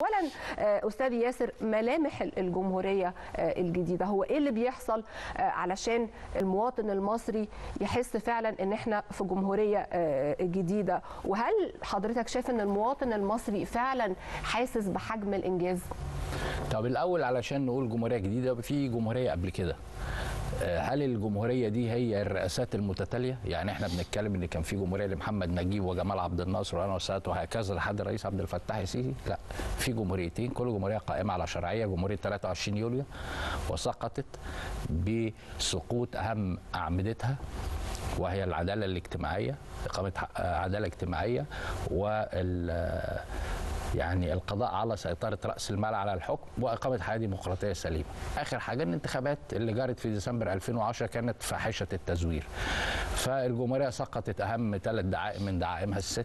اولا استاذ ياسر ملامح الجمهوريه الجديده هو ايه اللي بيحصل علشان المواطن المصري يحس فعلا ان احنا في جمهوريه جديده وهل حضرتك شايف ان المواطن المصري فعلا حاسس بحجم الانجاز طب الاول علشان نقول جمهوريه جديده في جمهوريه قبل كده هل الجمهوريه دي هي الرئاسات المتتاليه؟ يعني احنا بنتكلم ان كان في جمهوريه لمحمد نجيب وجمال عبد الناصر وانور السادات وهكذا لحد الرئيس عبد الفتاح السيسي؟ لا في جمهوريتين كل جمهوريه قائمه على شرعيه جمهوريه 23 يوليو وسقطت بسقوط اهم اعمدتها وهي العداله الاجتماعيه اقامه عداله اجتماعيه وال يعني القضاء على سيطرة رأس المال على الحكم وإقامة حياة ديمقراطية سليمة آخر حاجة الانتخابات اللي جرت في ديسمبر 2010 كانت فاحشة التزوير فالجمهورية سقطت أهم ثلاث دعائم من دعائمها الست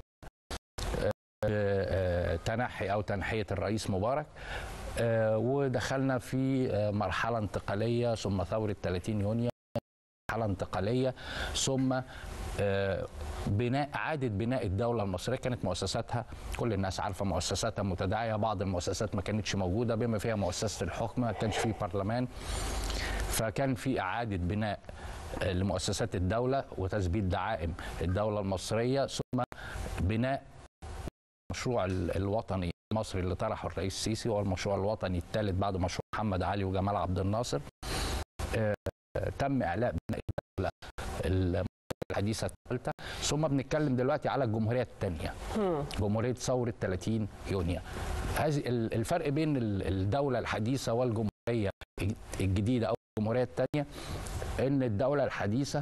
تنحي أو تنحية الرئيس مبارك ودخلنا في مرحلة انتقالية ثم ثورة 30 يونيو مرحلة انتقالية ثم بناء اعاده بناء الدوله المصريه كانت مؤسساتها كل الناس عارفه مؤسساتها متداعيه بعض المؤسسات ما كانتش موجوده بما فيها مؤسسه الحكم ما كانش في برلمان فكان في اعاده بناء لمؤسسات الدوله وتثبيت دعائم الدوله المصريه ثم بناء المشروع الوطني المصري اللي طرحه الرئيس السيسي هو المشروع الوطني الثالث بعد مشروع محمد علي وجمال عبد الناصر تم اعلاء بناء الدوله الحديثه الثالثه ثم بنتكلم دلوقتي على الجمهوريه الثانيه جمهوريه ثوره 30 يونيو هذه الفرق بين الدوله الحديثه والجمهوريه الجديده او الجمهوريه الثانيه ان الدوله الحديثه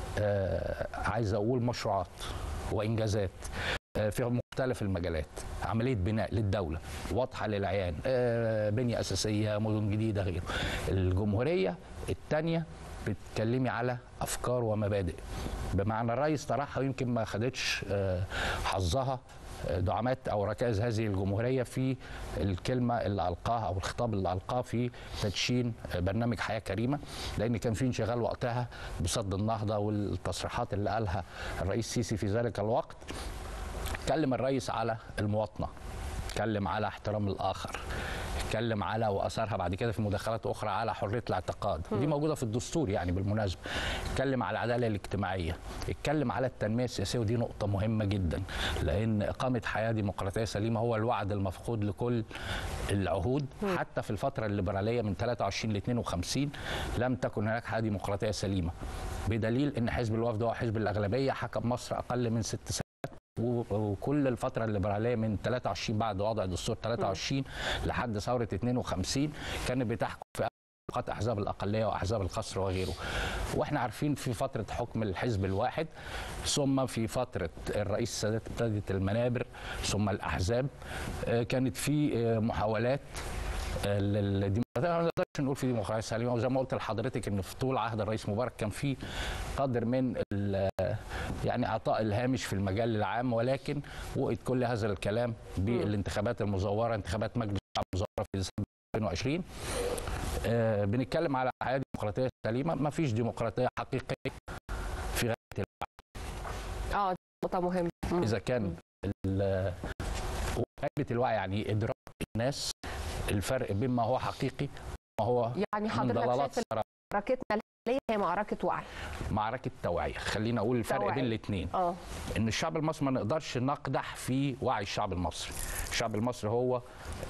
عايز اقول مشروعات وانجازات في مختلف المجالات عمليه بناء للدوله واضحه للعيان بنيه اساسيه مدن جديده غيره الجمهوريه الثانيه بتتكلمي على افكار ومبادئ بمعنى الرئيس طرحها يمكن ما خدتش حظها دعامات او ركائز هذه الجمهوريه في الكلمه اللي القاها او الخطاب اللي القاه في تدشين برنامج حياه كريمه لان كان في انشغال وقتها بصد النهضه والتصريحات اللي قالها الرئيس السيسي في ذلك الوقت اتكلم الرئيس على المواطنه اتكلم على احترام الاخر اتكلم على واثرها بعد كده في مداخلات اخرى على حريه الاعتقاد ودي موجوده في الدستور يعني بالمناسبه اتكلم على العداله الاجتماعيه اتكلم على التنميه السياسيه ودي نقطه مهمه جدا لان اقامه حياه ديمقراطيه سليمه هو الوعد المفقود لكل العهود حتى في الفتره الليبراليه من 23 ل 52 لم تكن هناك حياه ديمقراطيه سليمه بدليل ان حزب الوفد هو حزب الاغلبيه حكم مصر اقل من ست سنوات وكل الفتره الليبراليه من 23 بعد وضع دستور 23 لحد ثوره 52 كانت بتحكم في اوقات احزاب الاقليه واحزاب القصر وغيره واحنا عارفين في فتره حكم الحزب الواحد ثم في فتره الرئيس السادات ابتدت المنابر ثم الاحزاب كانت في محاولات للديمقراطيه ما نقدرش نقول في ديمقراطيه سليمه وزي ما قلت لحضرتك ان في طول عهد الرئيس مبارك كان في قدر من يعني اعطاء الهامش في المجال العام ولكن وقت كل هذا الكلام بالانتخابات المزوره انتخابات مجلس الشعب المزوره في ديسمبر 2020 آه بنتكلم على حياه ديمقراطيه سليمه ما فيش ديمقراطيه حقيقيه في غايه اه نقطه مهمه اذا كان غايه الوعي يعني ادراك الناس الفرق بين ما هو حقيقي وما هو يعني حضرتك شايف معركتنا الحاليه هي معركه وعي معركه توعيه خلينا اقول الفرق توعي. بين الاثنين اه ان الشعب المصري ما نقدرش نقدح في وعي الشعب المصري الشعب المصري هو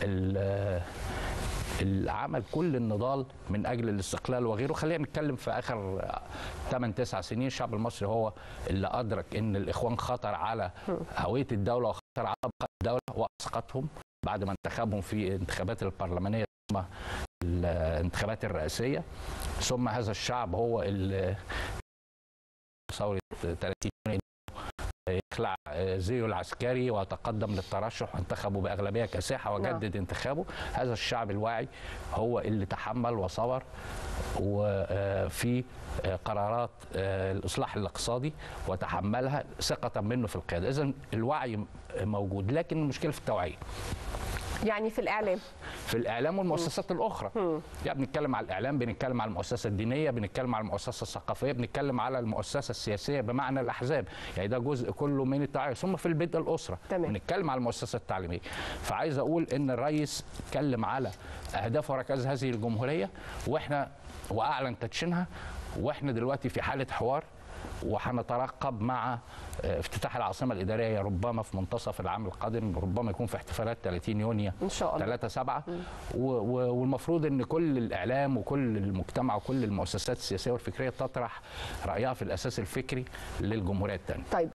اللي عمل كل النضال من اجل الاستقلال وغيره خلينا نتكلم في اخر 8 9 سنين الشعب المصري هو اللي ادرك ان الاخوان خطر على هويه الدوله وخطر على بقاء الدوله واسقطهم بعد ما انتخبهم في الانتخابات البرلمانيه ثم الانتخابات الرئاسيه ثم هذا الشعب هو اللي ثوره 30 يونيو يخلع زيه العسكري وتقدم للترشح وانتخبه باغلبيه كاسحه وجدد انتخابه هذا الشعب الواعي هو اللي تحمل وصبر وفي قرارات الاصلاح الاقتصادي وتحملها ثقه منه في القياده اذا الوعي موجود لكن المشكله في التوعيه يعني في الاعلام في الاعلام والمؤسسات الاخرى يعني بنتكلم على الاعلام بنتكلم على المؤسسه الدينيه بنتكلم على المؤسسه الثقافيه بنتكلم على المؤسسه السياسيه بمعنى الاحزاب يعني ده جزء كله من التعايش ثم في البدء الاسره تمام. بنتكلم على المؤسسه التعليميه فعايز اقول ان الرئيس اتكلم على اهداف وركائز هذه الجمهوريه واحنا واعلن تدشينها واحنا دلوقتي في حاله حوار وهنترقب مع آه، افتتاح العاصمه الاداريه ربما في منتصف العام القادم ربما يكون في احتفالات 30 يونيو إن شاء الله. 3 7 والمفروض ان كل الاعلام وكل المجتمع وكل المؤسسات السياسيه والفكريه تطرح رايها في الاساس الفكري للجمهوريه الثانيه طيب